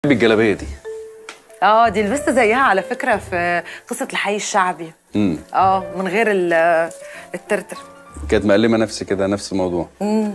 بحب الجلابيه دي اه دي لبست زيها على فكره في قصه الحي الشعبي امم اه من غير ال- الترتر كانت مقلمه نفسي كده نفس الموضوع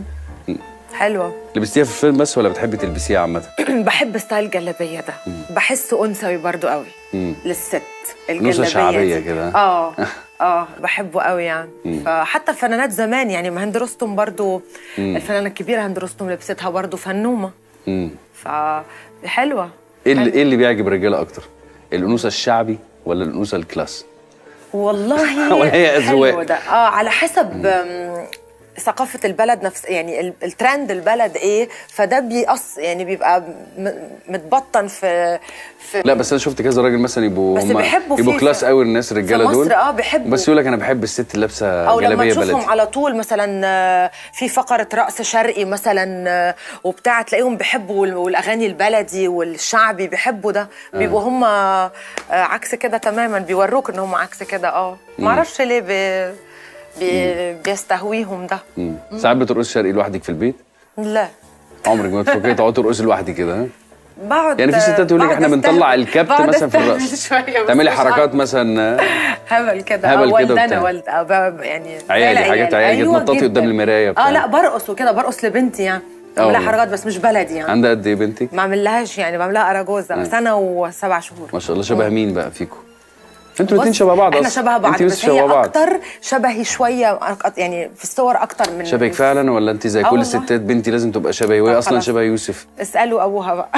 حلوه لبستيها في الفيلم بس ولا بتحبي تلبسيها عامه بحب ستايل الجلابيه ده بحسه انثوي برضو قوي مم. للست نوزة شعبية دي. كده. اه اه بحبه قوي يعني فحتى فنانات زمان يعني ما هند رستم برضو الفنانه الكبيره هند رستم لبستها برضو فنومه امم فحلوه ايه اللي ايه اللي بيعجب الرجاله اكتر الانوثه الشعبي ولا الانوثه الكلاس والله ولا هي أذواق؟ حلو ده اه على حسب آم، ثقافة البلد نفس يعني ال- الترند البلد ايه فده بيقص يعني بيبقى م- متبطن في في لا بس انا شفت كذا راجل مثلا يبقوا بس هم بيحبوا يبقوا في- كلاس قوي الناس الرجاله مصر دول اه بيحبوا. بس يقول لك انا بحب الست اللي لابسه او لما جلابيه تشوفهم بلدي على طول مثلا آه، في فقره رقص شرقي مثلا آه، وبتاع تلاقيهم بيحبوا وال- والاغاني البلدي والشعبي بيحبوا ده بيبقوا هم آه، عكس كده تماما بيوروك ان هم عكس كده اه معرفش ليه بي بي بيستهويهم ده مم. ساعات بترقصي شرقي لوحدك في البيت لا عمرك ما تفكري تقعدي ترقصي لوحدك كده ها بقعد يعني في ستات تقول لك بقعد احنا أستهبل- بنطلع الكبت بقعد مثلا في أستهبل الرقص شوية بس تعملي مش حركات عارفة. مثلا هبل كده هبل آه، كده ولدانة وبتاع. ولد آه، ب- يعني عيالي، لا، لا، حاجات عيالي أيوة تنططي جداً. قدام المراية وبتاع. اه لا برقص وكده برقص لبنتي يعني بعمل لها والله. حركات بس مش بلدي يعني عندها قد ايه بنتك ما اعملهاش يعني بعملها اراجوزه سنه وسبع شهور ما شاء الله شبه مين بقى فيكم انتوا الاثنين بص، شبه بعض احنا اصلا شبه بعض انت بس بس شبه هي بعض اكتر شبهي شويه أك- يعني في الصور اكتر من شبهك فعلا ولا انت زي آه كل والله. الستات بنتي لازم تبقى شبهي وهي طب اصلا خلاص. شبه يوسف اسالوا ابوها بقى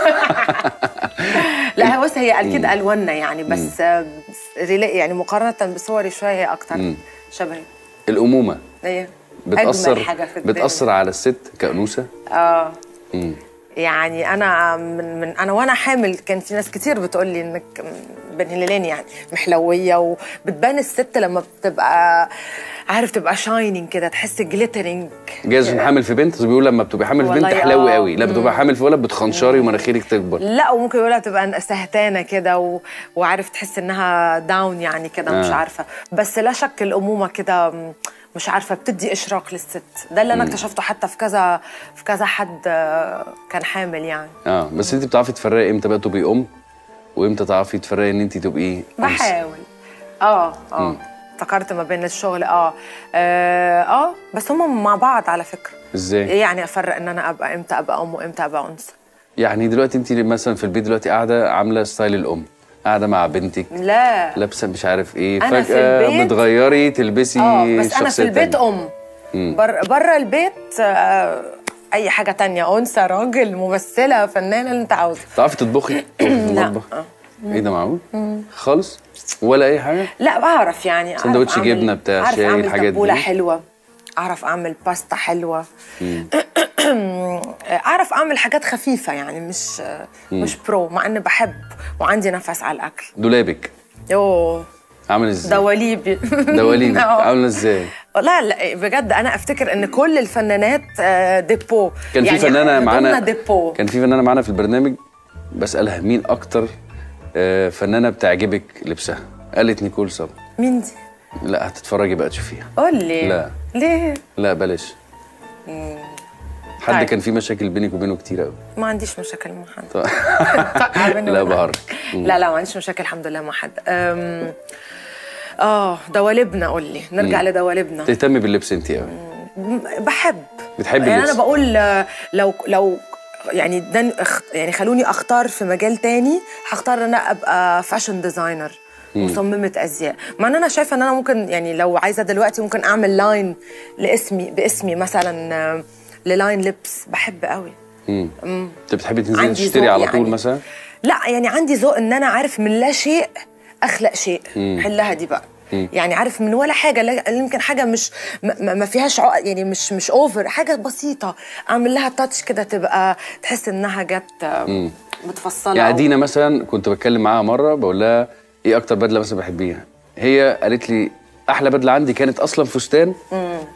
لا هو بس هي اكيد الواننا يعني بس آه، ريلا- يعني مقارنه بصوري شويه هي اكتر شبهي الامومه هي بتاثر اجمل حاجه في الدنيا بتاثر على الست كانوثه اه مم. يعني انا من, من انا وانا حامل كان في ناس كتير بتقول لي انك بن هلالين يعني محلويه وبتبان الست لما بتبقى عارف تبقى شاينينج كده تحس جليترينج جايز عشان حامل في بنت بس بيقول لما بتبقى حامل في بنت والله تحلوي آه. قوي لا بتبقى حامل في ولد بتخنشري ومناخيرك تكبر لا وممكن يقولها تبقى سهتانه كده و... وعارف تحس انها داون يعني كده مش آه. عارفه بس لا شك الامومه كده م- مش عارفه بتدي اشراق للست ده اللي انا اكتشفته حتى في كذا في كذا حد آه، كان حامل يعني اه بس انت بتعرفي تفرقي امتى بقى تبقي ام وامتى تعرفي تفرقي ان انت تبقي أنثى؟ بحاول اه اه افتكرت ما بين الشغل اه اه, آه بس هم مع بعض على فكره ازاي ايه يعني افرق ان انا ابقى امتى ابقى ام وامتى ابقى انثى يعني دلوقتي انت مثلا في البيت دلوقتي قاعده عامله ستايل الام قاعده مع بنتك لا لابسه مش عارف ايه أنا في فجاه البيت- بتغيري تلبسي اه بس انا في شخصية البيت تانية. ام بر بره البيت آه اي حاجه تانية انثى راجل ممثله فنانه اللي انت عاوزه تعرفي تطبخي في المطبخ ايه ده معقول خالص ولا اي حاجه لا بعرف يعني أعرف سندوتش أعمل- جبنة بتاع أعرف شاي، أعمل الحاجات تبولة دي. حلوة أعرف أعمل باستا حلوة أعرف أعمل حاجات خفيفة يعني مش مش برو مع إني بحب وعندي نفس على الأكل دولابك يوه عامل ازاي دواليبي دواليبك آه. عامله ازاي لا لا بجد انا افتكر ان كل الفنانات آه، ديبو كان في يعني فنانه هدومنا معانا ديبو كان في فنانه معانا في البرنامج بسالها مين اكتر آه، فنانه بتعجبك لبسها قالت نيكول صبري مين دي؟ لا هتتفرجي بقى تشوفيها قول لي لا. ليه؟ لا بلاش حد طيب. كان في مشاكل بينك وبينه كتير قوي ما عنديش مشاكل مع حد طيب. طقع بيني لا وبين حد. بهرج لا لا ما عنديش مشاكل الحمد لله مع حد أم... اه دوالبنا قول لي نرجع لدوالبنا تهتمي باللبس انت قوي بحب بتحبي يعني اللبس انا بقول آه، لو لو يعني ده اخ- يعني خلوني اختار في مجال تاني هختار ان انا ابقى فاشن ديزاينر مصممة ازياء مع ان انا شايفه ان انا ممكن يعني لو عايزه دلوقتي ممكن اعمل لاين لاسمي باسمي مثلا آه، للاين لبس بحب قوي مم. انت بتحبي تنزلي عندي تشتري ذوق على طول يعني. مثلا لا يعني عندي ذوق ان انا عارف من لا شيء اخلق شيء حلها دي بقى يعني عارف من ولا حاجه لا- يمكن حاجه مش ما- ما ما فيهاش عق- يعني مش مش اوفر حاجه بسيطه اعمل لها تاتش كده تبقى تحس انها جت آه، متفصله يعني أو- دينا مثلا كنت بتكلم معاها مره بقول لها ايه اكتر بدله مثلا بحبيها هي قالت لي احلى بدله عندي كانت اصلا فستان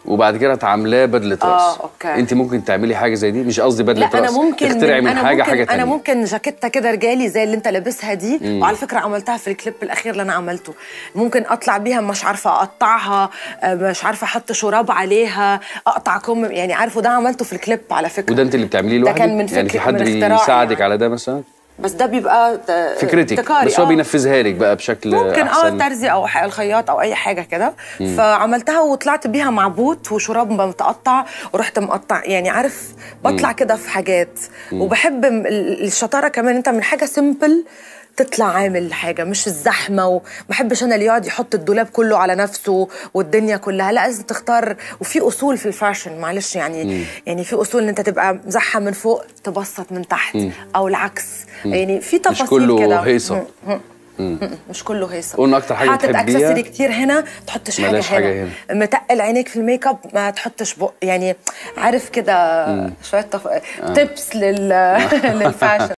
وبعد كده عاملاه بدله آه، راس أوكي. انت ممكن تعملي حاجه زي دي مش قصدي بدله لا انا راس ممكن تخترعي من أنا حاجه ممكن حاجه تانية انا ممكن جاكيته كده رجالي زي اللي انت لابسها دي وعلى فكره عملتها في الكليب الاخير اللي انا عملته ممكن اطلع بيها مش عارفه اقطعها آه، مش عارفه احط شراب عليها اقطع كم يعني عارفه ده عملته في الكليب على فكره وده انت اللي بتعمليه ده لوحدك كان من يعني في فكرة- حد من اختراعي بيساعدك يعني. على ده مثلا بس ده بيبقى ده فكرتك ابتكاري، بس هو آه. بينفذها لك بقى بشكل ممكن اه احسن ترزي او ح- الخياط او اي حاجه كده فعملتها وطلعت بيها مع بوت وشراب متقطع ورحت مقطع يعني عارف بطلع كده في حاجات وبحب م- ال- الشطاره كمان انت من حاجه سيمبل تطلع عامل حاجه مش الزحمه وما بحبش انا اللي يقعد يحط الدولاب كله على نفسه والدنيا كلها لا لازم تختار وفي اصول في الفاشن معلش يعني يعني في اصول ان انت تبقى مزحم من فوق تبسط من تحت او العكس يعني في تفاصيل كله كده هيصة. مش كله هيصه قلنا أكتر حاجة حاطط بتحبيها. اكسسوري كتير هنا تحطش حاجه ملاش هنا, حاجة هنا. متقل عينيك في الميك اب ما تحطش بق يعني عارف كده شويه تف... تبس لل... للفاشن